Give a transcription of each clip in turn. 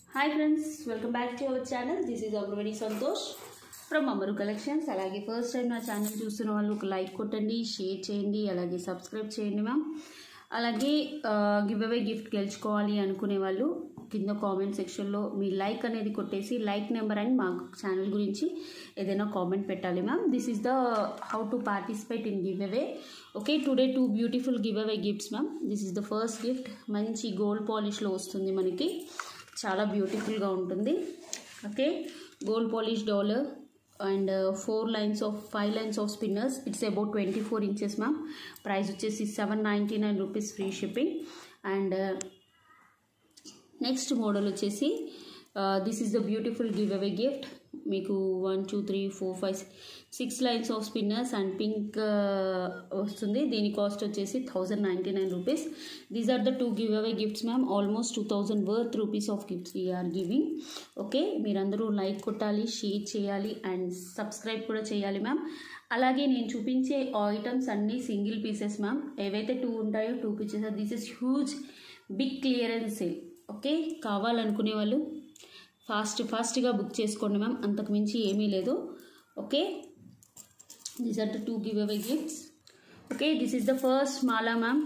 hi friends welcome back to our channel this is Amruveni Santosh from Amaru collections అలాగే first time నా channel చూస్తున్న వాళ్ళు ఒక లైక్ కొట్టండి షేర్ చేయండి అలాగే సబ్స్క్రైబ్ చేయండి మ్యామ్ అలాగే గివ్ అవే గిఫ్ట్ గెలుచుకోవాలి అనుకునే వాళ్ళు కింద కామెంట్ సెక్షన్లో మీ లైక్ అనేది కొట్టేసి లైక్ నెంబర్ అని మా ఛానల్ గురించి ఏదైనా కామెంట్ పెట్టాలి ma'am this is the how to participate in giveaway okay today two beautiful give away gifts ma'am this is the first gift మంచి గోల్డ్ పాలిష్లో వస్తుంది మనకి చాలా బ్యూటిఫుల్గా ఉంటుంది okay gold polish dollar and four lines of five lines of spinners it's about twenty four inches ma'am price వచ్చేసి seven ninety nine rupees free shipping and next model వచ్చేసి this is the beautiful away gift మీకు one two three four five six lines of spinners and pink వస్తుంది దీని cost వచ్చేసి thousand ninety nine rupees these are the two give away gifts ma'am almost two thousand worth rupees of gifts we are giving okay మీరందరూ like కొట్టాలి share చేయాలి and subscribe కూడా చేయాలి ma'am అలాగే నేను చూపించే ఐటమ్స్ అన్నీ సింగిల్ పీసెస్ మ్యామ్ ఏవైతే టూ ఉంటాయో two pieces this is huge big clearance sale okay కావాలనుకునే వాళ్ళు ఫాస్ట్ ఫాస్ట్గా బుక్ చేసుకోండి మ్యామ్ అంతకు మించి ఏమీ లేదు okay these are the two give away gifts okay this is the first mala ma'am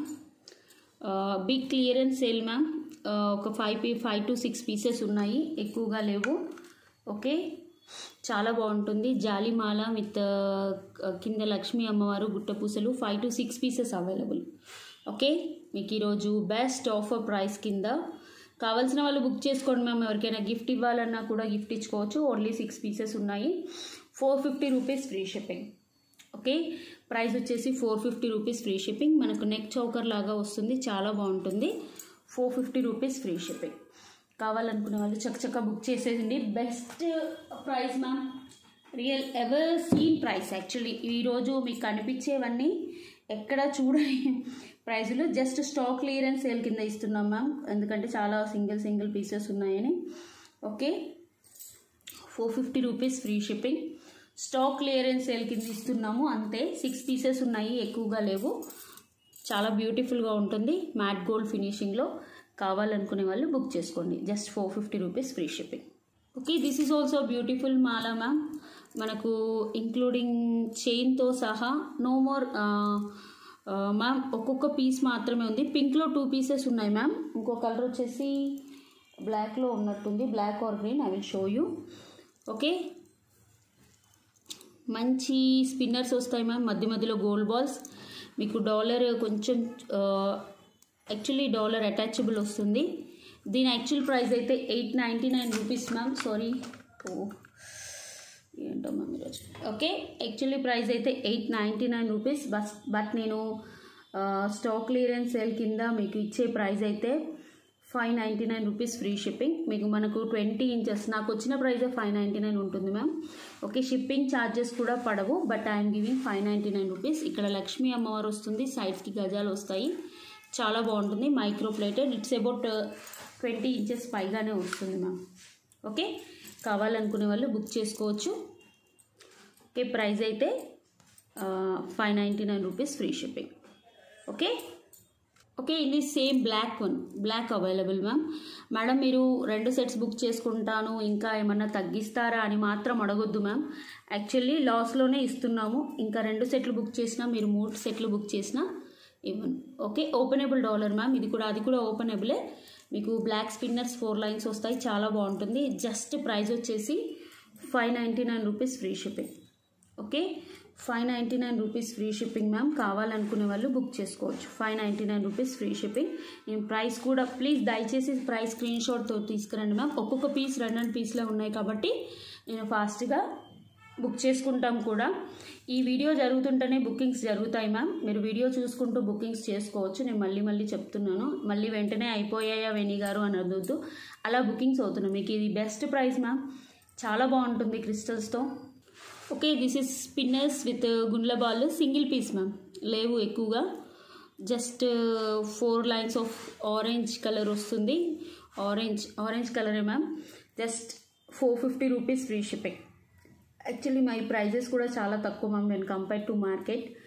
big clearance sale ma'am ఒక five P five to six pieces ఉన్నాయి ఎక్కువగా లేవు ఓకే చాలా బాగుంటుంది జాలిమాల విత్ కింద లక్ష్మీ అమ్మవారు గుట్టపూసలు five to six pieces available okay మీకు ఈరోజు బెస్ట్ ఆఫర్ ప్రైస్ కింద కావాల్సిన వాళ్ళు బుక్ చేసుకోండి మ్యామ్ ఎవరికైనా గిఫ్ట్ ఇవ్వాలన్నా కూడా గిఫ్ట్ ఇచ్చుకోవచ్చు ఓన్లీ సిక్స్ పీసెస్ ఉన్నాయి four fifty rupees free shipping okay price వచ్చేసి four fifty rupees free shipping మనకు నెక్ చౌకర్ లాగా వస్తుంది చాలా బాగుంటుంది four fifty rupees free shipping కావాలనుకునే వాళ్ళు చక్కచక్క బుక్ చేసేసింది best price ma'am real ever seen price actually ఈరోజు మీకు కనిపించేవన్నీ ఎక్కడ చూడని ప్రైజులు జస్ట్ స్టాక్ క్లియరెన్స్ సేల్ కింద ఇస్తున్నాం మ్యామ్ ఎందుకంటే చాలా సింగిల్ సింగిల్ పీసెస్ ఉన్నాయని okay four fifty rupees free shipping stock clearance sale కింద ఇస్తున్నాము అంతే సిక్స్ పీసెస్ ఉన్నాయి ఎక్కువగా లేవు చాలా బ్యూటిఫుల్గా ఉంటుంది మ్యాట్ గోల్డ్ ఫినిషింగ్లో కావాలనుకునే వాళ్ళు బుక్ చేసుకోండి just four fifty rupees free shipping okay this is also beautiful mala ma'am మనకు ఇంక్లూడింగ్ చైన్తో సహా నో మోర్ మ్యామ్ ఒక్కొక్క పీస్ మాత్రమే ఉంది పింక్లో టూ పీసెస్ ఉన్నాయి మ్యామ్ ఇంకో కలర్ వచ్చేసి బ్లాక్లో ఉన్నట్టుంది black or green I will show you okay మంచి స్పిన్నర్స్ వస్తాయి మ్యామ్ మధ్య మధ్యలో గోల్డ్ బాల్స్ మీకు డాలర్ కొంచెం యాక్చువల్లీ డాలర్ అటాచబుల్ వస్తుంది దీని యాక్చువల్ ప్రైస్ అయితే eight ninety nine rupees ma'am sorry oh ఏంటో మ్యామ్ ఈరోజు ఓకే యాక్చువల్లీ ప్రైస్ అయితే ఎయిట్ నైంటీ నైన్ రూపీస్ బస్ బట్ నేను స్టాక్ క్లియరెన్స్ సేల్ కింద మీకు ఇచ్చే ప్రైస్ అయితే five ninety nine rupees free shipping మీకు మనకు ట్వంటీ ఇంచెస్ నాకు వచ్చిన ప్రైస్ ఫైవ్ నైంటీ నైన్ ఉంటుంది మ్యామ్ ఓకే షిప్పింగ్ ఛార్జెస్ కూడా పడవు but I'm giving five ninety nine rupees ఇక్కడ లక్ష్మీ అమ్మవారు వస్తుంది సైడ్స్కి గజాలు వస్తాయి చాలా బాగుంటుంది micro plated it's about twenty inches పైగానే వస్తుంది మ్యామ్ ఓకే కావాలనుకునే వాళ్ళు బుక్ చేసుకోవచ్చు ఓకే ప్రైస్ అయితే five ninety nine rupees free shipping okay okay ఇది same black one black available ma'am madam మీరు రెండు సెట్స్ బుక్ చేసుకుంటాను ఇంకా ఏమన్నా తగ్గిస్తారా అని మాత్రం అడగొద్దు మ్యామ్ యాక్చువల్లీ లాస్లోనే ఇస్తున్నాము ఇంకా రెండు సెట్లు బుక్ చేసినా మీరు మూడు సెట్లు బుక్ చేసినా ఇవ్వను ఓకే ఓపెనబుల్ డాలర్ మ్యామ్ ఇది కూడా అది కూడా ఓపెనబులే మీకు బ్లాక్ స్పిన్నర్స్ ఫోర్ లైన్స్ వస్తాయి చాలా బాగుంటుంది జస్ట్ ప్రైస్ వచ్చేసి five ninety nine rupees free shipping okay five ninety nine rupees free shipping ma'am కావాలనుకునే వాళ్ళు బుక్ చేసుకోవచ్చు five ninety nine rupees free shipping నేను ప్రైస్ కూడా ప్లీజ్ దయచేసి ప్రైస్ స్క్రీన్ షాట్తో తీసుకురండి మ్యామ్ ఒక్కొక్క పీస్ రెండు రెండు పీస్లో ఉన్నాయి కాబట్టి నేను ఫాస్ట్గా బుక్ చేసుకుంటాం కూడా ఈ వీడియో జరుగుతుంటేనే బుకింగ్స్ జరుగుతాయి మ్యామ్ మీరు వీడియో చూసుకుంటూ బుకింగ్స్ చేసుకోవచ్చు నేను మళ్ళీ మళ్ళీ చెప్తున్నాను మళ్ళీ వెంటనే అయిపోయాయా వెనీ గారు అని అడగద్దు అలా బుకింగ్స్ అవుతున్నాయి మీకు ఇది బెస్ట్ ప్రైస్ మ్యామ్ చాలా బాగుంటుంది క్రిస్టల్స్తో okay this is spinners with గుండ్ల బాల్ సింగిల్ పీస్ మ్యామ్ లేవు ఎక్కువగా just four lines of orange colour వస్తుంది ఆరెంజ్ ఆరెంజ్ కలరే ma'am just four fifty rupees free shipping actually my prices కూడా చాలా తక్కువ మ్యామ్ నేను కంపేర్ టు మార్కెట్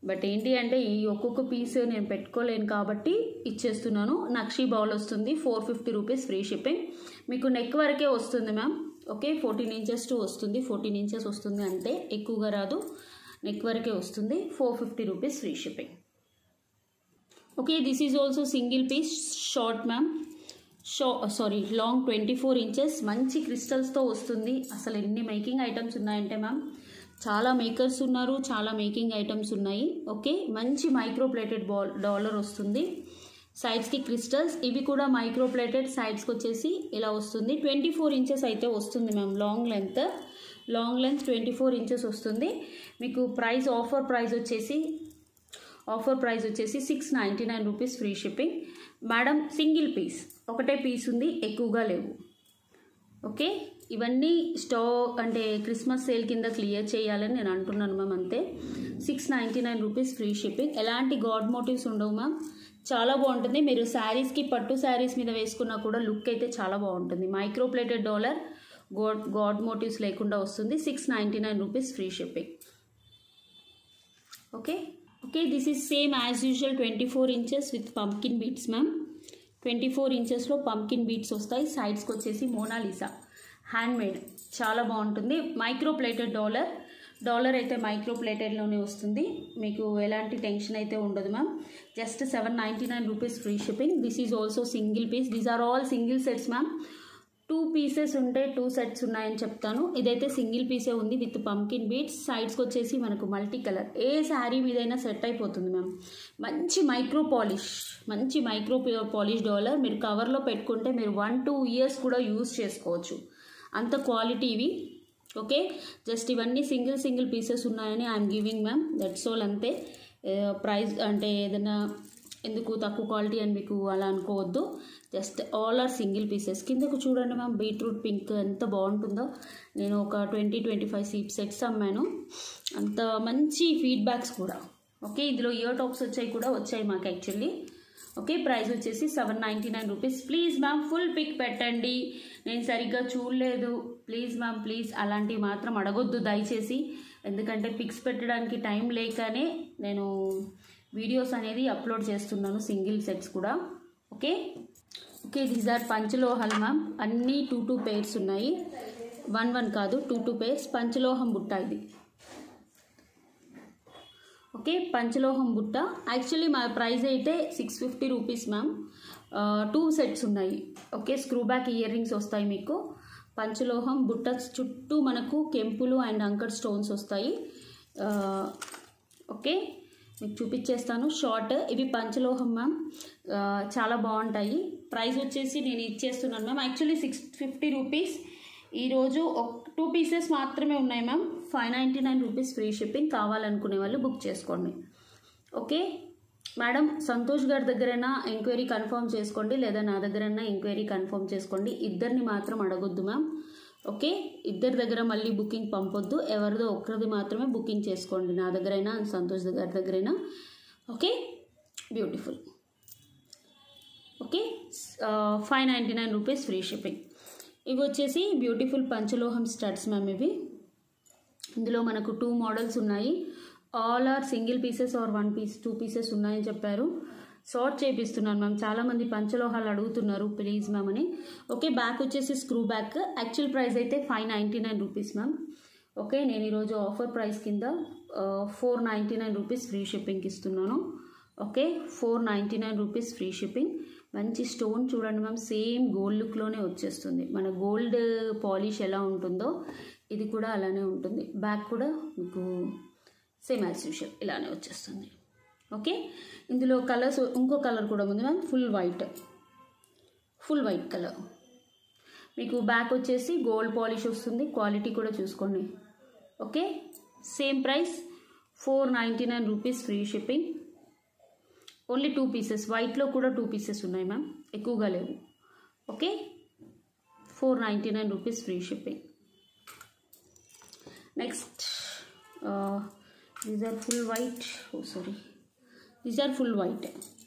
బట్ ఏంటి అంటే ఈ ఒక్కొక్క పీస్ నేను పెట్టుకోలేను కాబట్టి ఇచ్చేస్తున్నాను నక్షీ బౌల్ వస్తుంది four fifty rupees free shipping మీకు నెక్ వరకే వస్తుంది మ్యామ్ ఓకే ఫోర్టీన్ ఇంచెస్ టు వస్తుంది ఫోర్టీన్ ఇంచెస్ వస్తుంది అంటే ఎక్కువగా రాదు నెక్ వరకే వస్తుంది four fifty rupees free shipping okay this is also single piece short ma'am so sorry long twenty four inches మంచి క్రిస్టల్స్తో వస్తుంది అసలు ఎన్ని మేకింగ్ ఐటమ్స్ ఉన్నాయంటే మ్యామ్ చాలా మేకర్స్ ఉన్నారు చాలా మేకింగ్ ఐటమ్స్ ఉన్నాయి ఓకే మంచి మైక్రో ప్లేటెడ్ బాల్ డాలర్ వస్తుంది సైడ్స్కి క్రిస్టల్స్ ఇవి కూడా మైక్రో ప్లేటెడ్ సైడ్స్కి వచ్చేసి ఇలా వస్తుంది ట్వంటీ ఫోర్ ఇంచెస్ అయితే వస్తుంది ma'am long length long length twenty four inches వస్తుంది మీకు ప్రైస్ ఆఫర్ ప్రైస్ వచ్చేసి ఆఫర్ ప్రైస్ వచ్చేసి six ninety nine rupees free shipping madam single piece ఒకటే పీస్ ఉంది ఎక్కువగా లేవు ఓకే ఇవన్నీ స్టాక్ అంటే క్రిస్మస్ సేల్ కింద క్లియర్ చేయాలని నేను అంటున్నాను మ్యామ్ అంతే six ninety nine rupees free shipping ఎలాంటి గాడ్ మోటివ్స్ ఉండవు మ్యామ్ చాలా బాగుంటుంది మీరు శారీస్కి పట్టు శారీస్ మీద వేసుకున్నా కూడా లుక్ అయితే చాలా బాగుంటుంది micro plated dollar god god motifs లేకుండా వస్తుంది six ninety nine rupees free shipping okay okay this is same as usual twenty four inches with pumpkin beads ma'am twenty four ఇంచెస్లో పంకిన్ బీట్స్ వస్తాయి సైడ్స్కి వచ్చేసి Mona Lisa handmade చాలా బాగుంటుంది micro plated dollar dollar అయితే micro ప్లేటెడ్లోనే వస్తుంది మీకు ఎలాంటి టెన్షన్ అయితే ఉండదు ma'am just seven ninety nine rupees free shipping this is also single piece these are all single sets ma'am two pieces ఉంటే టూ సెట్స్ ఉన్నాయని చెప్తాను ఇదైతే సింగిల్ పీసే ఉంది విత్ పంకిన్ బీట్స్ సైడ్స్కి వచ్చేసి మనకు మల్టీ కలర్ ఏ శారీ మీదైనా సెట్ అయిపోతుంది మ్యామ్ మంచి మైక్రో పాలిష్ మంచి మైక్రో పాలిష్ డాలర్ మీరు కవర్లో పెట్టుకుంటే మీరు వన్ టూ ఇయర్స్ కూడా యూస్ చేసుకోవచ్చు అంత క్వాలిటీ ఇవి ఓకే జస్ట్ ఇవన్నీ సింగిల్ సింగిల్ పీసెస్ ఉన్నాయని I'm giving ma'am that's all అంతే ప్రైస్ అంటే ఏదైనా ఎందుకు తక్కువ క్వాలిటీ అని మీకు అలా అనుకోవద్దు just all are single pieces కిందకు చూడండి మ్యామ్ బీట్రూట్ పింక్ ఎంత బాగుంటుందో నేను ఒక ట్వంటీ ట్వంటీ ఫైవ్ సీప్ సెట్స్ అమ్మాను అంత మంచి ఫీడ్బ్యాక్స్ కూడా ఓకే ఇందులో ఇయర్ టాప్స్ వచ్చాయి కూడా వచ్చాయి మాకు యాక్చువల్లీ ఓకే ప్రైస్ వచ్చేసి seven ninety nine rupees please ma'am full pic పెట్టండి నేను సరిగ్గా చూడలేదు ప్లీజ్ మ్యామ్ ప్లీజ్ అలాంటివి మాత్రం అడగొద్దు దయచేసి ఎందుకంటే పిక్స్ పెట్టడానికి టైం లేకనే నేను వీడియోస్ అనేది అప్లోడ్ చేస్తున్నాను సింగిల్ సెట్స్ కూడా ఓకే ఓకే దీస్ ఆర్ పంచలోహాలు మ్యామ్ అన్నీ టూ టూ పేర్స్ ఉన్నాయి వన్ వన్ కాదు టూ టూ పేర్స్ పంచలోహం బుట్ట ఇది ఓకే పంచలోహం బుట్ట యాక్చువల్లీ మా ప్రైస్ అయితే six fifty rupees ma'am two sets ఉన్నాయి okay screw back earrings వస్తాయి మీకు పంచలోహం బుట్ట చుట్టూ మనకు కెంపులు అండ్ అంకర్ స్టోన్స్ వస్తాయి ఓకే మీకు చూపించేస్తాను షార్ట్ ఇవి పంచలోహం మ్యామ్ చాలా బాగుంటాయి ప్రైస్ వచ్చేసి నేను ఇచ్చేస్తున్నాను ma'am actually six fifty rupees ఈరోజు టూ పీసెస్ మాత్రమే ఉన్నాయి ma'am five ninety nine rupees free shipping కావాలనుకునే వాళ్ళు బుక్ చేసుకోండి ఓకే మేడం సంతోష్ గారి దగ్గరైనా ఎంక్వైరీ కన్ఫర్మ్ చేసుకోండి లేదా నా దగ్గరైనా ఎంక్వైరీ కన్ఫర్మ్ చేసుకోండి ఇద్దరిని మాత్రం అడగొద్దు మ్యామ్ ఓకే ఇద్దరి దగ్గర మళ్ళీ బుకింగ్ పంపొద్దు ఎవరిదో ఒక్కరిది మాత్రమే బుకింగ్ చేసుకోండి నా దగ్గరైనా సంతోష్ గారి దగ్గరైనా okay beautiful okay five ninety nine rupees free shipping ఇవి వచ్చేసి బ్యూటిఫుల్ పంచలోహం స్టడ్స్ మ్యామ్ ఇవి ఇందులో మనకు టూ మోడల్స్ ఉన్నాయి all are single pieces are one piece two pieces ఉన్నాయని చెప్పారు షార్ట్ చేపిస్తున్నాను మ్యామ్ చాలామంది పంచలోహాలు అడుగుతున్నారు ప్లీజ్ మ్యామ్ అని ఓకే బ్యాక్ వచ్చేసి స్క్రూ బ్యాక్ యాక్చువల్ ప్రైస్ అయితే five ninety nine rupees ma'am okay నేను ఈరోజు ఆఫర్ ప్రైస్ కింద four ninety nine rupees free షిప్పింగ్కి ఇస్తున్నాను okay four ninety nine rupees free shipping మంచి స్టోన్ చూడండి మ్యామ్ సేమ్ గోల్డ్ లుక్లోనే వచ్చేస్తుంది మన గోల్డ్ పాలిష్ ఎలా ఉంటుందో ఇది కూడా అలానే ఉంటుంది బ్యాక్ కూడా మీకు సేమ్ యాజ్ యూషువల్ ఇలానే వచ్చేస్తుంది ఓకే ఇందులో కలర్స్ ఇంకో కలర్ కూడా ఉంది ma'am full white full white colour మీకు బ్యాక్ వచ్చేసి గోల్డ్ పాలిష్ వస్తుంది క్వాలిటీ కూడా చూసుకోండి okay same price four ninety nine rupees free shipping only two pieces వైట్లో కూడా టూ పీసెస్ ఉన్నాయి మ్యామ్ ఎక్కువగా లేవు okay four ninety nine rupees free shipping next these are full white oh sorry these are full white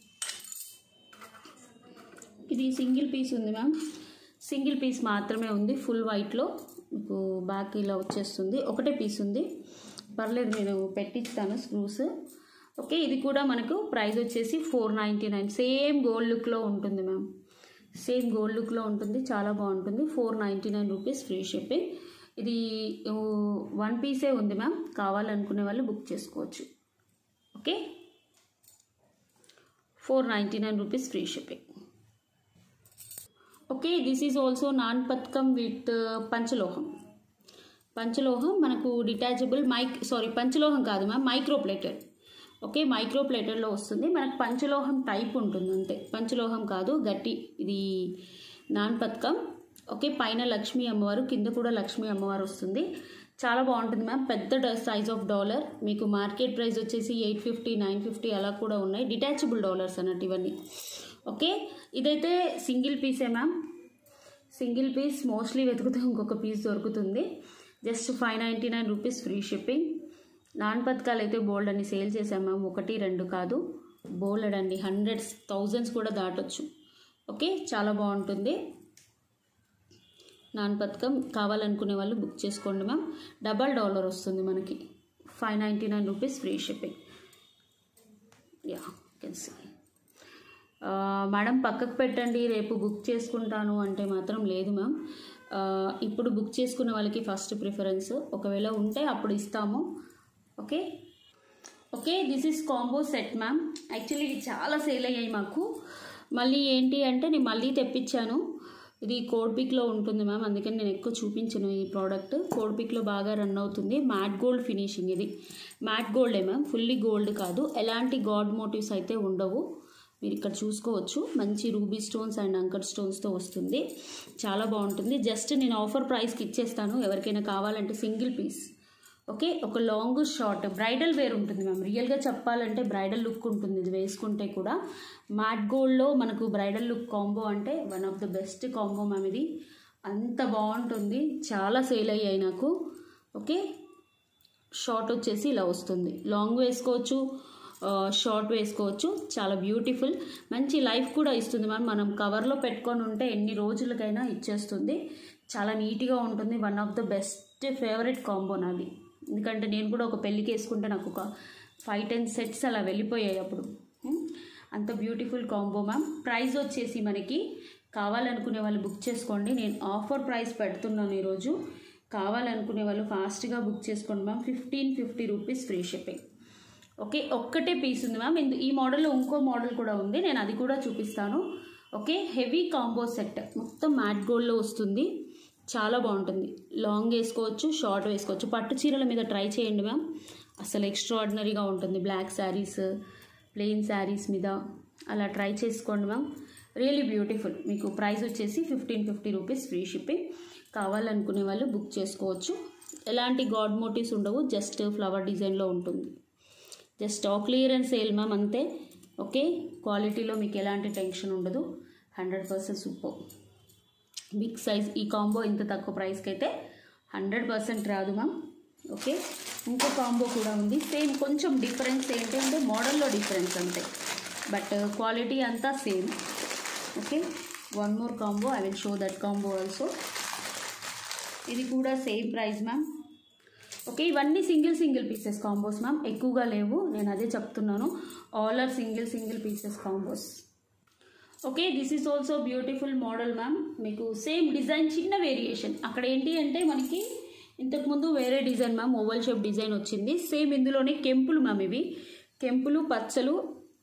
ఇది single piece ఉంది ma'am single piece మాత్రమే ఉంది full వైట్లో మీకు బ్యాక్ ఇలా వచ్చేస్తుంది ఒకటే పీస్ ఉంది పర్లేదు నేను పెట్టిస్తాను స్క్రూస్ ఓకే ఇది కూడా మనకు ప్రైస్ వచ్చేసి four ninety nine same gold లుక్లో ఉంటుంది మ్యామ్ సేమ్ గోల్డ్ లుక్లో ఉంటుంది చాలా బాగుంటుంది four ninety nine rupees free shipping ఇది వన్ పీసే ఉంది మ్యామ్ కావాలనుకునే వాళ్ళు బుక్ చేసుకోవచ్చు okay four ninety nine rupees free shipping okay this is also non పథకం విత్ పంచలోహం పంచలోహం మనకు డిటాచబుల్ మైక్ సారీ పంచలోహం కాదు ma'am micro plated okay micro ప్లేటెడ్లో వస్తుంది మనకు పంచలోహం టైప్ ఉంటుంది అంతే పంచలోహం కాదు గట్టి ఇది నాన్ పథకం ఓకే పైన లక్ష్మీ అమ్మవారు కింద కూడా లక్ష్మీ అమ్మవారు వస్తుంది చాలా బాగుంటుంది మ్యామ్ పెద్ద సైజ్ ఆఫ్ డాలర్ మీకు మార్కెట్ ప్రైస్ వచ్చేసి ఎయిట్ ఫిఫ్టీ నైన్ ఫిఫ్టీ అలా కూడా ఉన్నాయి డిటాచబుల్ డాలర్స్ అన్నట్టు ఇవన్నీ ఓకే ఇదైతే సింగిల్ పీసే మ్యామ్ సింగిల్ పీస్ మోస్ట్లీ వెతుకుతే ఇంకొక పీస్ దొరుకుతుంది just five ninety nine rupees free shipping non పథకాలు అయితే బోల్డ్ అని సేల్ చేసాం మ్యామ్ ఒకటి రెండు కాదు బోల్డ్ అండి హండ్రెడ్స్ థౌజండ్స్ కూడా దాటొచ్చు ఓకే చాలా బాగుంటుంది నాన్ పథకం కావాలనుకునే వాళ్ళు బుక్ చేసుకోండి మ్యామ్ డబల్ డాలర్ వస్తుంది మనకి five ninety nine rupees free shipping you can see madam పక్కకు పెట్టండి రేపు బుక్ చేసుకుంటాను అంటే మాత్రం లేదు మ్యామ్ ఇప్పుడు బుక్ చేసుకున్న వాళ్ళకి ఫస్ట్ ప్రిఫరెన్స్ ఒకవేళ ఉంటే అప్పుడు ఇస్తాము okay okay this is combo set ma'am actually ఇది చాలా సేల్ అయ్యాయి మాకు మళ్ళీ ఏంటి అంటే నేను మళ్ళీ తెప్పించాను ఇది కోడ్పిక్లో ఉంటుంది మ్యామ్ అందుకని నేను ఎక్కువ చూపించను ఈ ప్రోడక్ట్ కోడ్పిక్లో బాగా రన్ అవుతుంది మ్యాట్ గోల్డ్ ఫినిషింగ్ ఇది మ్యాట్ గోల్డే మ్యామ్ ఫుల్లీ గోల్డ్ కాదు ఎలాంటి గాడ్ మోటివ్స్ అయితే ఉండవు మీరు ఇక్కడ చూసుకోవచ్చు మంచి రూబీ స్టోన్స్ అండ్ అంకర్ స్టోన్స్తో వస్తుంది చాలా బాగుంటుంది జస్ట్ నేను ఆఫర్ ప్రైస్కి ఇచ్చేస్తాను ఎవరికైనా కావాలంటే సింగిల్ పీస్ ఓకే ఒక లాంగ్ షార్ట్ బ్రైడల్ వేర్ ఉంటుంది మ్యామ్ రియల్గా చెప్పాలంటే బ్రైడల్ లుక్ ఉంటుంది ఇది వేసుకుంటే కూడా మ్యాట్ గోల్డ్లో మనకు బ్రైడల్ లుక్ కాంబో అంటే one of the best combo ma'am ఇది అంత బాగుంటుంది చాలా సేల్ అయ్యాయి నాకు ఓకే షార్ట్ వచ్చేసి ఇలా వస్తుంది లాంగ్ వేసుకోవచ్చు షార్ట్ వేసుకోవచ్చు చాలా బ్యూటిఫుల్ మంచి లైఫ్ కూడా ఇస్తుంది మ్యామ్ మనం కవర్లో పెట్టుకొని ఉంటే ఎన్ని రోజులకైనా ఇచ్చేస్తుంది చాలా నీట్గా ఉంటుంది one of the best favourite combo నాది ఎందుకంటే నేను కూడా ఒక పెళ్ళికి వేసుకుంటే నాకు ఒక ఫైవ్ టెన్ సెట్స్ అలా వెళ్ళిపోయాయి అప్పుడు అంత బ్యూటిఫుల్ కాంబో మ్యామ్ ప్రైస్ వచ్చేసి మనకి కావాలనుకునే వాళ్ళు బుక్ చేసుకోండి నేను ఆఫర్ ప్రైస్ పెడుతున్నాను ఈరోజు కావాలనుకునే వాళ్ళు ఫాస్ట్గా బుక్ చేసుకోండి ma'am fifteen fifty rupees free shipping okay ఒక్కటే పీస్ ఉంది మ్యామ్ ఇందు ఈ మోడల్లో ఇంకో మోడల్ కూడా ఉంది నేను అది కూడా చూపిస్తాను ఓకే హెవీ కాంబో సెట్ మొత్తం మ్యాట్ గోల్డ్లో వస్తుంది చాలా బాగుంటుంది లాంగ్ వేసుకోవచ్చు షార్ట్ వేసుకోవచ్చు పట్టు చీరల మీద ట్రై చేయండి మ్యామ్ అసలు ఎక్స్ట్రాడినరీగా ఉంటుంది బ్లాక్ శారీస్ ప్లెయిన్ శారీస్ మీద అలా ట్రై చేసుకోండి మ్యామ్ రియలీ బ్యూటిఫుల్ మీకు ప్రైస్ వచ్చేసి fifteen fifty rupees free shipping కావాలనుకునే వాళ్ళు బుక్ చేసుకోవచ్చు ఎలాంటి గాడ్ మోటివ్స్ ఉండవు జస్ట్ ఫ్లవర్ డిజైన్లో ఉంటుంది just stock clearance sale ma'am అంతే ఓకే క్వాలిటీలో మీకు ఎలాంటి టెన్షన్ ఉండదు hundred percent super big size ఈ కాంబో ఇంత తక్కువ ప్రైస్కి అయితే హండ్రెడ్ పర్సెంట్ రాదు మ్యామ్ ఓకే ఇంకో కాంబో కూడా ఉంది సేమ్ కొంచెం డిఫరెన్స్ ఏంటంటే మోడల్లో డిఫరెన్స్ అంతే బట్ క్వాలిటీ అంతా same okay one more combo I will show that combo also ఇది కూడా సేమ్ ప్రైస్ మ్యామ్ ఓకే ఇవన్నీ single single pieces combos ma'am ఎక్కువగా లేవు నేను అదే చెప్తున్నాను all are single single pieces combos okay this is also beautiful model ma'am మీకు same design చిన్న వేరియేషన్ అక్కడ ఏంటి అంటే మనకి ఇంతకుముందు వేరే design ma'am oval shape design వచ్చింది సేమ్ ఇందులోనే కెంపులు మ్యామ్ ఇవి కెంపులు పచ్చలు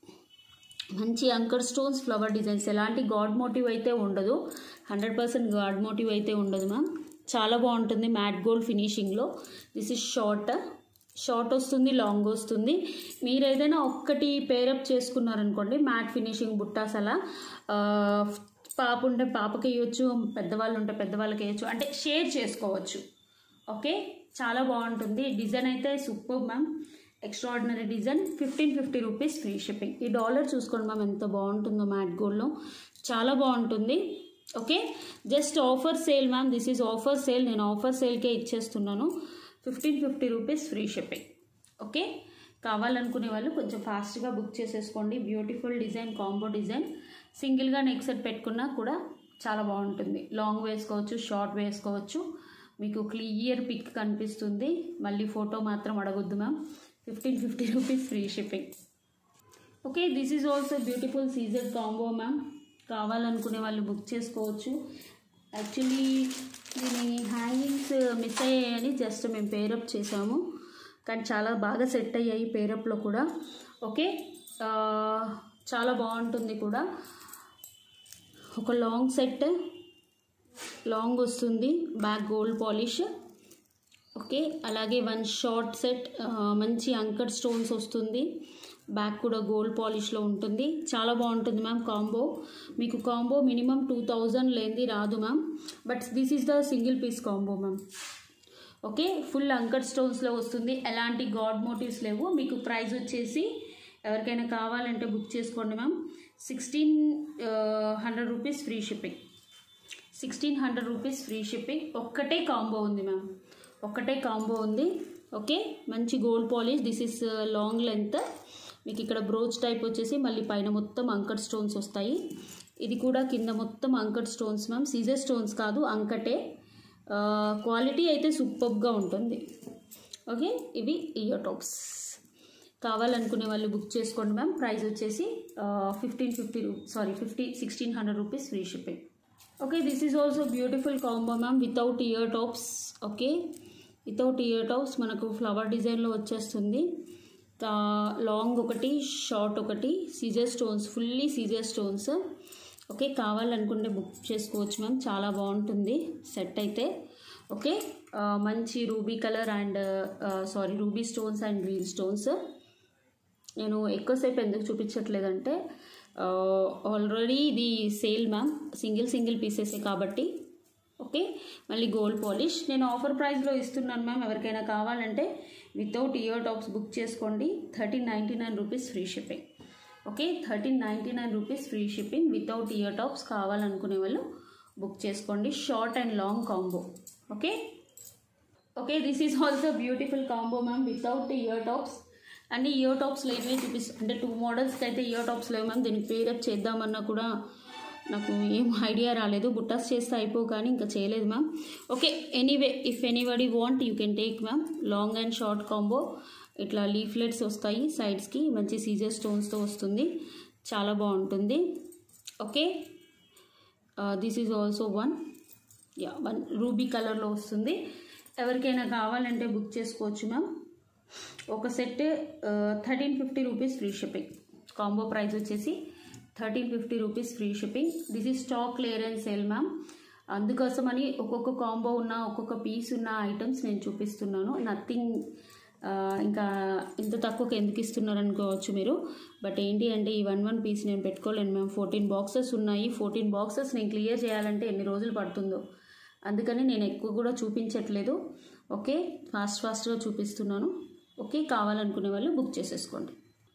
మంచి అంకర్ స్టోన్స్ ఫ్లవర్ డిజైన్స్ ఎలాంటి గాడ్ మోటివ్ అయితే ఉండదు హండ్రెడ్ పర్సెంట్ గాడ్ మోటివ్ అయితే ఉండదు మ్యామ్ చాలా బాగుంటుంది మ్యాట్ గోల్డ్ ఫినిషింగ్లో దిస్ ఇస్ షార్ట్ షార్ట్ వస్తుంది లాంగ్ వస్తుంది మీరు ఏదైనా ఒక్కటి పేరప్ చేసుకున్నారనుకోండి మ్యాట్ ఫినిషింగ్ బుట్టాస్ అలా ఆ, పాప ఉంటే పాపకి వేయచ్చు పెద్దవాళ్ళు ఉంటే పెద్దవాళ్ళకి వేయచ్చు అంటే షేర్ చేసుకోవచ్చు ఓకే చాలా బాగుంటుంది డిజైన్ అయితే super ma'am extraordinary design fifteen fifty rupees free shipping ఈ డాలర్ చూసుకోండి మ్యామ్ ఎంత బాగుంటుందో మ్యాట్ గోల్డ్లో చాలా బాగుంటుంది okay just offer sale ma'am this is offer sale నేను ఆఫర్ సేల్కే ఇచ్చేస్తున్నాను fifteen fifty rupees free shipping okay కావాలనుకునే వాళ్ళు కొంచెం ఫాస్ట్గా బుక్ చేసేసుకోండి బ్యూటిఫుల్ డిజైన్ కాంబో డిజైన్ సింగిల్గా నెక్ సెట్ పెట్టుకున్నా కూడా చాలా బాగుంటుంది లాంగ్ వేసుకోవచ్చు షార్ట్ వేసుకోవచ్చు మీకు క్లియర్ పిక్ కనిపిస్తుంది మళ్ళీ ఫోటో మాత్రం అడగొద్దు ma'am fifteen fifty rupees free shipping okay this is also beautiful Caesar combo ma'am కావాలనుకునే వాళ్ళు బుక్ చేసుకోవచ్చు యాక్చువల్లీ దీని హ్యాంగింగ్స్ మిస్ అయ్యాయని జస్ట్ మేము పేరప్ చేసాము కానీ చాలా బాగా సెట్ అయ్యాయి పేరప్లో కూడా ఓకే ఆ, చాలా బాగుంటుంది కూడా ఒక లాంగ్ సెట్ లాంగ్ వస్తుంది బ్యాక్ గోల్డ్ పాలిష్ ఓకే అలాగే వన్ షార్ట్ సెట్ ఆ, మంచి అంకర్ స్టోన్స్ వస్తుంది బ్యాక్ కూడా గోల్డ్ పాలిష్లో ఉంటుంది చాలా బాగుంటుంది మ్యామ్ కాంబో మీకు కాంబో మినిమం టూ థౌజండ్ లేనిది రాదు ma'am but this is the single piece combo ma'am okay full uncut స్టోన్స్లో వస్తుంది ఎలాంటి గాడ్ మోటివ్స్ లేవు మీకు ప్రైస్ వచ్చేసి ఎవరికైనా కావాలంటే బుక్ చేసుకోండి ma'am sixteen hundred rupees free shipping sixteen hundred rupees free shipping ఒక్కటే కాంబో ఉంది మ్యామ్ ఒక్కటే కాంబో ఉంది ఓకే మంచి gold polish this is long length మీకు ఇక్కడ బ్రోచ్ టైప్ వచ్చేసి మళ్ళీ పైన మొత్తం అంకట్ స్టోన్స్ వస్తాయి ఇది కూడా కింద మొత్తం uncut stones ma'am Caesar stones కాదు అంకటే క్వాలిటీ అయితే సూపర్గా ఉంటుంది ఓకే ఇవి ఇయర్ టాప్స్ కావాలనుకునే వాళ్ళు బుక్ చేసుకోండి మ్యామ్ ప్రైస్ వచ్చేసి ఫిఫ్టీన్ ఫిఫ్టీ రూ sorry fifty sixteen hundred rupees free shipping okay this is also beautiful combo ma'am without ear tops okay without ear tops మనకు ఫ్లవర్ డిజైన్లో వచ్చేస్తుంది తా- లాంగ్ ఒకటి షార్ట్ ఒకటి CZ stones fully CZ stones okay కావాలనుకుంటే book చేసుకోవచ్చు ma'am చాలా బాగుంటుంది సెట్ అయితే ఓకే ఆ, మంచి ruby colour and sorry ruby stones and green stones నేను ఎక్కువసేపు ఎందుకు చూపించట్లేదంటే ఆల్రెడీ ఇది సేల్ మ్యామ్ సింగిల్ సింగిల్ పీసెసే కాబట్టి ఓకే మళ్ళీ గోల్డ్ పాలిష్ నేను ఆఫర్ ప్రైస్లో ఇస్తున్నాను మ్యామ్ ఎవరికైనా కావాలంటే వితౌట్ ఇయర్ టాప్స్ బుక్ చేసుకోండి thirteen ninety nine rupees free shipping okay thirteen ninety nine rupees free shipping without ear tops కావాలనుకునే వాళ్ళు బుక్ చేసుకోండి short and long combo okay okay this is also beautiful combo ma'am without ear tops అన్ని ear tops లేవే చూపిస్తాను అంటే two మోడల్స్కి అయితే ear tops లేవు మ్యామ్ దీనికి పేరప్ చేద్దామన్నా కూడా నాకు ఏం ఐడియా రాలేదు బుట్టాస్ చేస్తే అయిపో కానీ ఇంకా చేయలేదు ma'am okay anyway if anybody want you can take ma'am long and short combo ఇట్లా లీఫ్లెట్స్ వస్తాయి సైడ్స్కి మంచి సీజర్ స్టోన్స్తో వస్తుంది చాలా బాగుంటుంది okay this is also one yeah one ruby కలర్లో వస్తుంది ఎవరికైనా కావాలంటే బుక్ చేసుకోవచ్చు మ్యామ్ ఒక set thirteen fifty rupees free shipping combo price వచ్చేసి thirteen fifty rupees free shipping this is stock clearance sale ma'am అందుకోసమని ఒక్కొక్క కాంబో ఉన్న ఒక్కొక్క పీస్ ఉన్న ఐటమ్స్ నేను చూపిస్తున్నాను నథింగ్ ఇంకా ఇంత తక్కువకి ఎందుకు ఇస్తున్నారు అనుకోవచ్చు మీరు బట్ ఏంటి అంటే ఈ వన్ వన్ పీస్ నేను పెట్టుకోలేను మ్యామ్ ఫోర్టీన్ బాక్సెస్ ఉన్నాయి ఫోర్టీన్ బాక్సెస్ నేను క్లియర్ చేయాలంటే ఎన్ని రోజులు పడుతుందో అందుకని నేను ఎక్కువ కూడా చూపించట్లేదు ఓకే ఫాస్ట్ ఫాస్ట్గా చూపిస్తున్నాను ఓకే కావాలనుకునే వాళ్ళు బుక్ చేసేసుకోండి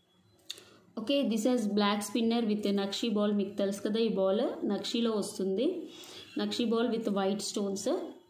okay this is black spinner with నక్షీ బాల్ మీకు తెలుసు కదా ఈ బాల్ నక్షీలో వస్తుంది నక్షీ ball with white stones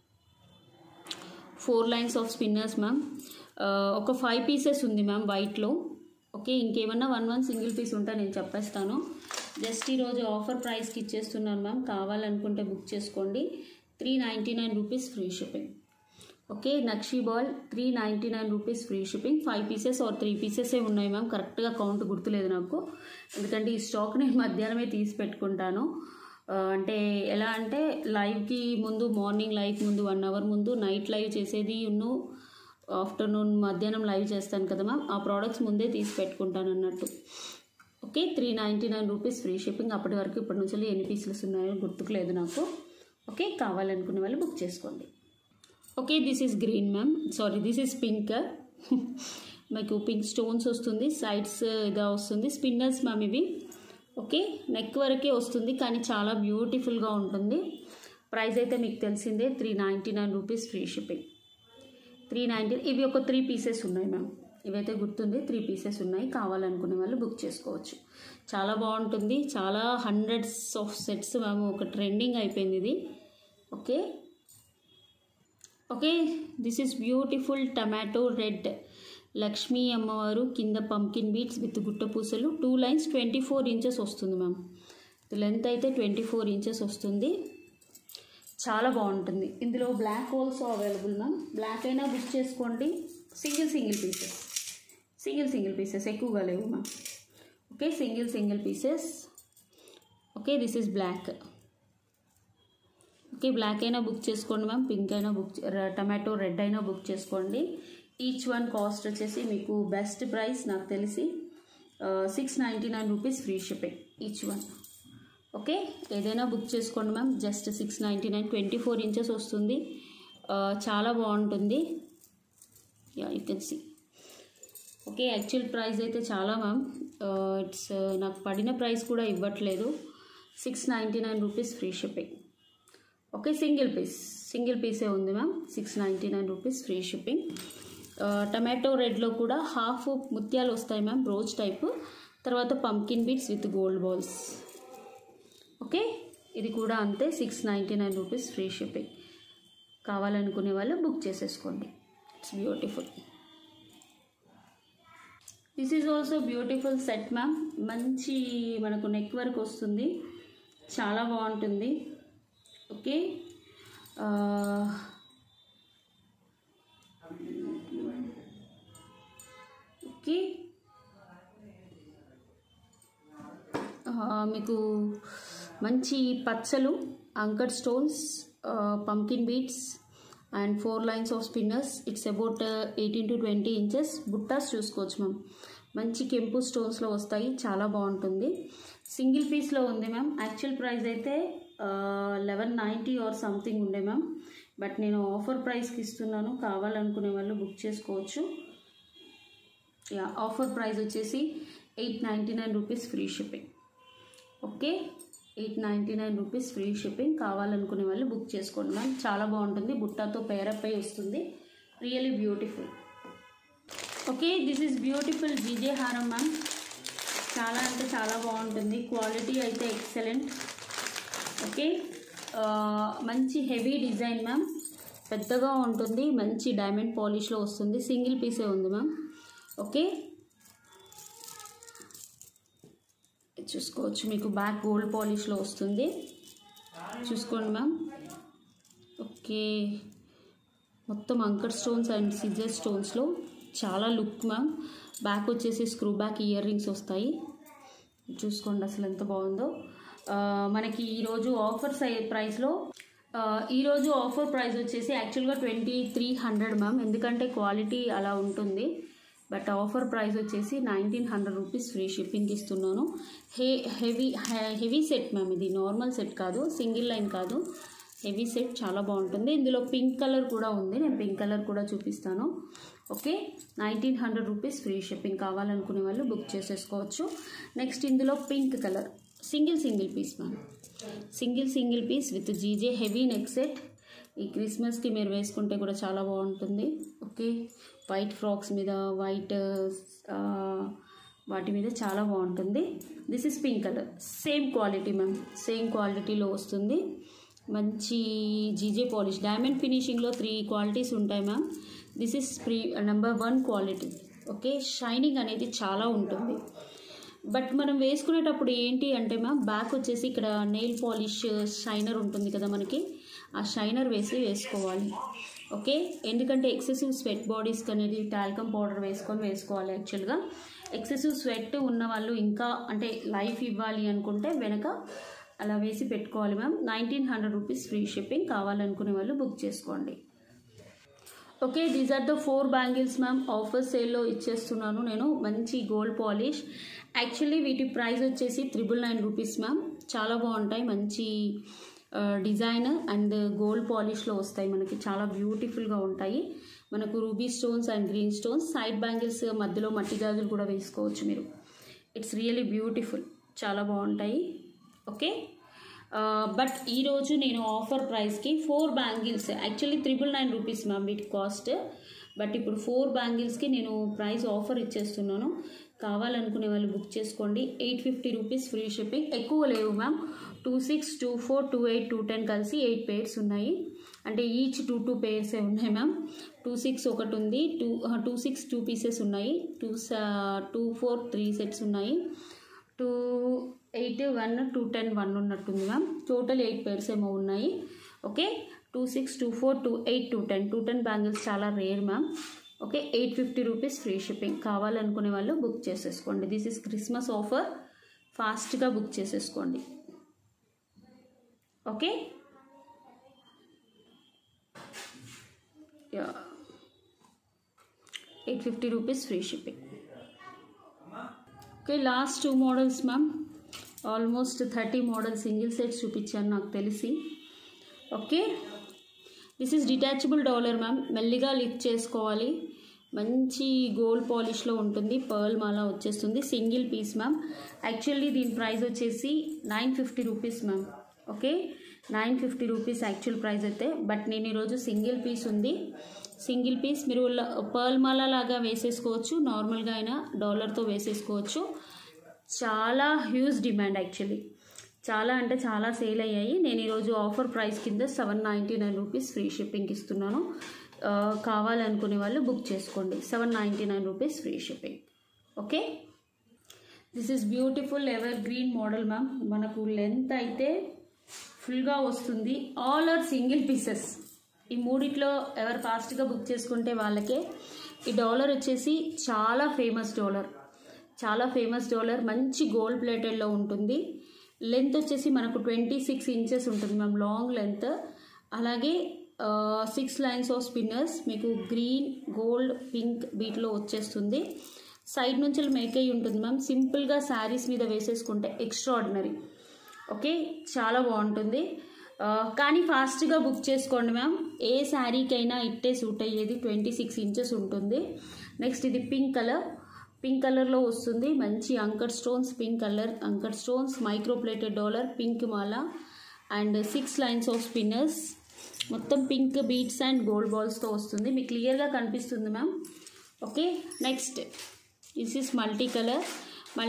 four lines of spinners ma'am ఒక ఫైవ్ పీసెస్ ఉంది మ్యామ్ వైట్లో ఓకే ఇంకేమన్నా వన్ వన్ సింగిల్ పీస్ ఉంటే నేను చెప్పేస్తాను జస్ట్ ఈరోజు ఆఫర్ ప్రైస్కి ఇచ్చేస్తున్నాను మ్యామ్ కావాలనుకుంటే బుక్ చేసుకోండి three ninety nine rupees free shipping okay నక్షీ ball three ninety nine rupees free shipping five pieces or three పీసెసే ఉన్నాయి మ్యామ్ కరెక్ట్గా కౌంట్ గుర్తులేదు నాకు ఎందుకంటే ఈ స్టాక్ నేను మధ్యాహ్నమే తీసి పెట్టుకుంటాను ఆ, అంటే ఎలా అంటే లైవ్కి ముందు మార్నింగ్ లైవ్ ముందు వన్ అవర్ ముందు నైట్ లైవ్ చేసేది ఉన్ను ఆఫ్టర్నూన్ మధ్యాహ్నం లైవ్ చేస్తాను కదా మ్యామ్ ఆ ప్రోడక్ట్స్ ముందే తీసి పెట్టుకుంటాను అన్నట్టు okay three ninety nine rupees free shipping అప్పటి వరకు ఇప్పటి నుంచి ఎన్ని పీసెస్ ఉన్నాయో గుర్తుకులేదు నాకు ఓకే కావాలనుకునే వాళ్ళు బుక్ చేసుకోండి okay this is green ma'am sorry this is pink మీకు పింక్ స్టోన్స్ వస్తుంది సైడ్స్ ఇదా వస్తుంది స్పిన్నర్స్ మ్యామ్ ఇవి ఓకే నెక్ వరకే వస్తుంది కానీ చాలా బ్యూటిఫుల్గా ఉంటుంది ప్రైస్ అయితే మీకు తెలిసిందే three ninety nine rupees free shipping three ninety ఇవి ఒక త్రీ పీసెస్ ఉన్నాయి మ్యామ్ ఇవైతే గుర్తుంది త్రీ పీసెస్ ఉన్నాయి కావాలనుకునే వాళ్ళు బుక్ చేసుకోవచ్చు చాలా బాగుంటుంది చాలా హండ్రెడ్స్ ఆఫ్ సెట్స్ మ్యామ్ ఒక ట్రెండింగ్ అయిపోయింది ఇది okay okay this is beautiful tomato red Lakshmi అమ్మవారు కింద పంకిన్ బీట్స్ విత్ గుట్ట పూసలు two lines twenty four inches వస్తుంది మ్యామ్ లెంత్ అయితే ట్వంటీ ఫోర్ ఇంచెస్ వస్తుంది చాలా బాగుంటుంది ఇందులో black holes available ma'am black అయినా బుక్ చేసుకోండి single single pieces single single pieces ఎక్కువగా లేవు ma'am okay single single pieces okay this is black okay black అయినా బుక్ చేసుకోండి మ్యామ్ పింక్ అయినా బుక్ టమాటో రెడ్ అయినా బుక్ చేసుకోండి ఈచ్ వన్ కాస్ట్ వచ్చేసి మీకు బెస్ట్ ప్రైస్ నాకు తెలిసి six ninety nine rupees free shipping each one okay ఏదైనా బుక్ చేసుకోండి ma'am just six ninety nine twenty four inches వస్తుంది చాలా బాగుంటుంది yeah you can see okay actual price అయితే చాలా మ్యామ్ ఇట్స్ నాకు పడిన ప్రైస్ కూడా ఇవ్వట్లేదు six ninety nine rupees free shipping okay single piece single పీసే ఉంది ma'am six ninety nine rupees free shipping tomato రెడ్లో కూడా హాఫ్ ముత్యాలు వస్తాయి మ్యామ్ రోజ్ టైప్ తర్వాత pumpkin beads with gold balls okay ఇది కూడా అంతే six ninety nine rupees free shipping కావాలనుకునే వాళ్ళు బుక్ చేసేసుకోండి it's beautiful this is also beautiful set ma'am మంచి మనకు నెక్ వర్క్ వస్తుంది చాలా బాగుంటుంది ఓకే ఓకే మీకు మంచి పచ్చలు anchor stones pumpkin beads and four lines of spinners it's about eighteen to twenty inches బుట్టాస్ చూసుకోవచ్చు మ్యామ్ మంచి కెంపు స్టోన్స్లో వస్తాయి చాలా బాగుంటుంది సింగిల్ పీస్లో ఉంది మ్యామ్ యాక్చువల్ ప్రైస్ అయితే లెవెన్ నైంటీ ఆర్ సంథింగ్ ఉండే మ్యామ్ బట్ నేను ఆఫర్ ప్రైస్కి ఇస్తున్నాను కావాలనుకునే వాళ్ళు బుక్ చేసుకోవచ్చు యా ఆఫర్ ప్రైస్ వచ్చేసి eight ninety nine rupees free shipping okay eight ninety nine rupees free shipping కావాలనుకునే వాళ్ళు బుక్ చేసుకోండి మ్యామ్ చాలా బాగుంటుంది బుట్టాతో పేరప్ అయి వస్తుంది really beautiful okay this is beautiful GJ హారం మ్యామ్ చాలా అంటే చాలా బాగుంటుంది క్వాలిటీ అయితే ఎక్సలెంట్ ఓకే మంచి హెవీ డిజైన్ మ్యామ్ పెద్దగా ఉంటుంది మంచి డైమండ్ పాలిష్లో వస్తుంది సింగిల్ పీసే ఉంది మ్యామ్ ఓకే చూసుకోవచ్చు మీకు బ్యాక్ గోల్డ్ పాలిష్లో వస్తుంది చూసుకోండి మ్యామ్ ఓకే మొత్తం అంకర్ స్టోన్స్ అండ్ సిజర్ స్టోన్స్లో చాలా లుక్ మ్యామ్ బ్యాక్ వచ్చేసి స్క్రూ బ్యాక్ ఇయర్ రింగ్స్ వస్తాయి చూసుకోండి అసలు ఎంత బాగుందో మనకి ఈరోజు ఆఫర్ సై ప్రైస్లో ఈరోజు ఆఫర్ ప్రైస్ వచ్చేసి యాక్చువల్గా ట్వంటీ త్రీ హండ్రెడ్ మ్యామ్ ఎందుకంటే క్వాలిటీ అలా ఉంటుంది బట్ ఆఫర్ ప్రైస్ వచ్చేసి nineteen hundred rupees free shipping ఇస్తున్నాను hey heavy heavy set ma'am ఇది నార్మల్ సెట్ కాదు సింగిల్ లైన్ కాదు హెవీ సెట్ చాలా బాగుంటుంది ఇందులో పింక్ కలర్ కూడా ఉంది నేను పింక్ కలర్ కూడా చూపిస్తాను okay nineteen hundred rupees free shipping కావాలనుకునే వాళ్ళు బుక్ చేసేసుకోవచ్చు నెక్స్ట్ ఇందులో pink colour single single piece ma'am single single piece with GJ heavy neck set ఈ క్రిస్మస్కి మీరు వేసుకుంటే కూడా చాలా బాగుంటుంది ఓకే వైట్ ఫ్రాక్స్ మీద వైట్ వాటి మీద చాలా బాగుంటుంది this is pink colour same quality ma'am same క్వాలిటీలో వస్తుంది మంచి జీజే పాలిష్ డైమండ్ ఫినిషింగ్లో త్రీ క్వాలిటీస్ ఉంటాయి ma'am this is pre number one quality okay shining అనేది చాలా ఉంటుంది బట్ మనం వేసుకునేటప్పుడు ఏంటి అంటే మ్యామ్ బ్యాక్ వచ్చేసి ఇక్కడ నెయిల్ పాలిష్ షైనర్ ఉంటుంది కదా మనకి ఆ షైనర్ వేసి వేసుకోవాలి ఓకే ఎందుకంటే ఎక్సెసివ్ స్వెట్ బాడీస్కి అనేది టాల్కమ్ పౌడర్ వేసుకొని వేసుకోవాలి యాక్చువల్గా ఎక్సెసివ్ స్వెట్ ఉన్న వాళ్ళు ఇంకా అంటే లైఫ్ ఇవ్వాలి అనుకుంటే వెనక అలా వేసి పెట్టుకోవాలి ma'am nineteen hundred rupees free shipping కావాలనుకునే వాళ్ళు బుక్ చేసుకోండి okay these are the four bangles ma'am offer సేల్లో ఇచ్చేస్తున్నాను నేను మంచి గోల్డ్ పాలిష్ యాక్చువల్లీ వీటి ప్రైస్ వచ్చేసి త్రిబుల్ నైన్ రూపీస్ మ్యామ్ చాలా బాగుంటాయి మంచి డిజైన్ అండ్ గోల్డ్ పాలిష్లో వస్తాయి మనకి చాలా బ్యూటిఫుల్గా ఉంటాయి మనకు ruby stones and green stones side bangles మధ్యలో మట్టి గాజులు కూడా వేసుకోవచ్చు మీరు ఇట్స్ రియలీ బ్యూటిఫుల్ చాలా బాగుంటాయి ఓకే బట్ ఈరోజు నేను ఆఫర్ ప్రైస్కి four bangles actually triple nine rupees ma'am వీటి కాస్ట్ బట్ ఇప్పుడు ఫోర్ బ్యాంగిల్స్కి నేను ప్రైస్ ఆఫర్ ఇచ్చేస్తున్నాను కావాలనుకునే వాళ్ళు బుక్ చేసుకోండి eight fifty rupees free shipping ఎక్కువ లేవు ma'am two six two four two eight two ten కలిసి ఎయిట్ పేర్స్ ఉన్నాయి అంటే ఈచ్ టూ టూ పేర్సే ఉన్నాయి మ్యామ్ టూ సిక్స్ ఒకటి ఉంది two two six two pieces ఉన్నాయి two two four three sets ఉన్నాయి two eight one two ten one ఉన్నట్టుంది ma'am total eight pairs ఏమో ఉన్నాయి okay two six two four two eight two ten two ten bangles చాలా rare ma'am okay eight fifty rupees free shipping కావాలనుకునే వాళ్ళు book చేసేసుకోండి this is Christmas offer ఫాస్ట్గా book చేసేసుకోండి okay yeah eight fifty rupees free shipping okay last two models ma'am almost thirty model single sets చూపించాను నాకు తెలిసి okay this is detachable dollar ma'am మెల్లిగా lift చేసుకోవాలి మంచి గోల్డ్ పాలిష్లో ఉంటుంది పర్ల్ మాల వచ్చేస్తుంది సింగిల్ పీస్ మ్యామ్ యాక్చువల్లీ దీని ప్రైస్ వచ్చేసి nine fifty rupees ma'am okay nine fifty rupees actual price అయితే బట్ నేను ఈరోజు సింగిల్ పీస్ ఉంది సింగిల్ పీస్ మీరు పర్ల్ మాల లాగా వేసేసుకోవచ్చు నార్మల్గా అయినా డాలర్తో వేసేసుకోవచ్చు చాలా హ్యూజ్ డిమాండ్ యాక్చువల్లీ చాలా అంటే చాలా సేల్ అయ్యాయి నేను ఈరోజు ఆఫర్ ప్రైస్ కింద seven ninety nine rupees free shipping ఇస్తున్నాను ఆ, కావాలనుకునే వాళ్ళు బుక్ చేసుకోండి seven ninety nine rupees free shipping okay this is beautiful evergreen model ma'am మనకు లెంత్ అయితే ఫుల్గా వస్తుంది ఆల్ ఆర్ సింగిల్ పీసెస్ ఈ మూడిట్లో ఎవరు ఫాస్ట్గా బుక్ చేసుకుంటే వాళ్ళకే ఈ డాలర్ వచ్చేసి చాలా ఫేమస్ డాలర్ చాలా ఫేమస్ డాలర్ మంచి గోల్డ్ ప్లేటెడ్లో ఉంటుంది లెంత్ వచ్చేసి మనకు ట్వంటీ సిక్స్ ఇంచెస్ ఉంటుంది మ్యామ్ లాంగ్ లెంత్ అలాగే సిక్స్ లైన్స్ ఆఫ్ స్పిన్నర్స్ మీకు గ్రీన్ గోల్డ్ పింక్ వీటిలో వచ్చేస్తుంది సైడ్ నుంచి మేక్ అయి ఉంటుంది మ్యామ్ సింపుల్గా శారీస్ మీద వేసేసుకుంటే ఎక్స్ట్రాడినరీ ఓకే చాలా బాగుంటుంది ఆ, కానీ ఫాస్ట్గా బుక్ చేసుకోండి మ్యామ్ ఏ శారీకైనా ఇట్టే సూట్ అయ్యేది ట్వంటీ సిక్స్ ఇంచెస్ ఉంటుంది నెక్స్ట్ ఇది పింక్ కలర్ పింక్ కలర్లో వస్తుంది మంచి anchor stones pink colour anchor stones micro plated dollar pink మాల and six lines of spinners మొత్తం పింక్ బీట్స్ అండ్ గోల్డ్ బాల్స్తో వస్తుంది మీకు క్లియర్గా కనిపిస్తుంది ma'am okay next this is multi colour మళ్ళీ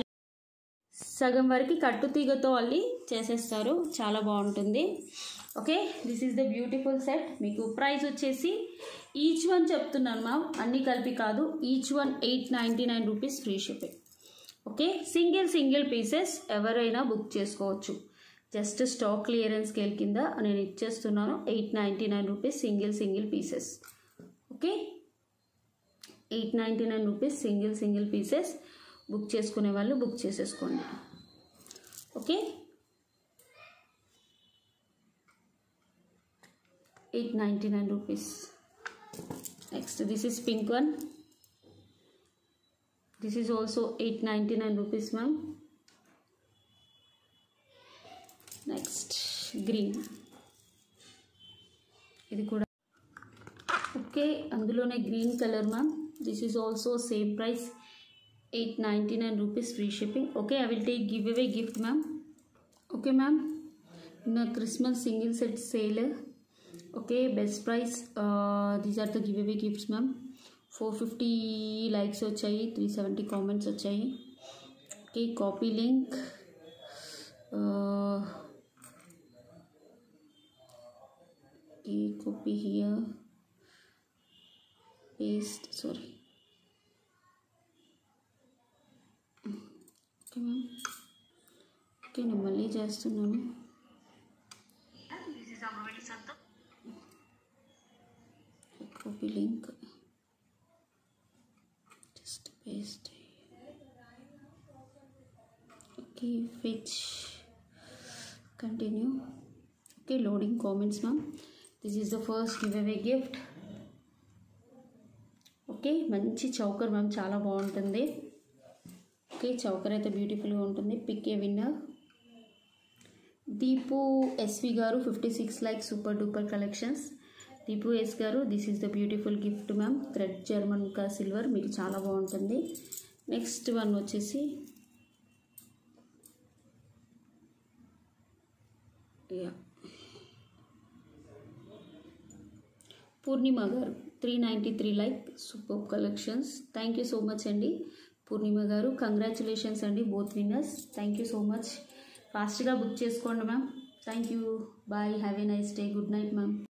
సగం వరకు కట్టుతీగతో అల్లి చేసేస్తారు చాలా బాగుంటుంది okay this is the beautiful set మీకు ప్రైస్ వచ్చేసి ఈచ్ వన్ చెప్తున్నాను మ్యామ్ అన్నీ కలిపి కాదు each one eight ninety nine rupees free shipping okay single single pieces ఎవరైనా బుక్ చేసుకోవచ్చు జస్ట్ స్టాక్ క్లియరెన్స్ స్కేల్ కింద నేను ఇచ్చేస్తున్నాను eight ninety nine rupees single single pieces okay eight ninety nine rupees single single pieces book చేసుకునే వాళ్ళు book చేసేసుకోండి okay eight ninety nine rupees next this is pink one this is also eight ninety nine rupees ma'am next green ఇది కూడా okay అందులోనే green colour ma'am this is also same price eight ninety nine rupees free shipping okay I will take give away gift ma'am okay ma'am నా Christmas single set sale okay best price these are the give away gifts ma'am four fifty likes వచ్చాయి three seventy comments వచ్చాయి okay copy link ఈ copy here paste sorry okay ma'am okay నేను మళ్ళీ చేస్తున్నాను copy link just paste okay ఫిచ్ continue okay loading comments ma'am this is the first give away gift okay మంచి choker ma'am చాలా బాగుంటుంది okay choker అయితే బ్యూటిఫుల్గా ఉంటుంది pick a winner Deepu S V గారు fifty six like super duper collections Deepu S గారు this is the beautiful gift ma'am thread German కా silver మీకు చాలా బాగుంటుంది నెక్స్ట్ వన్ వచ్చేసి యా పూర్ణిమ గారు three ninety three like super collections thank you so much అండి పూర్ణిమ గారు కంగ్రాచులేషన్స్ అండి both winners thank you so much ఫాస్ట్గా బుక్ చేసుకోండి ma'am thank you bye have a nice day good night ma'am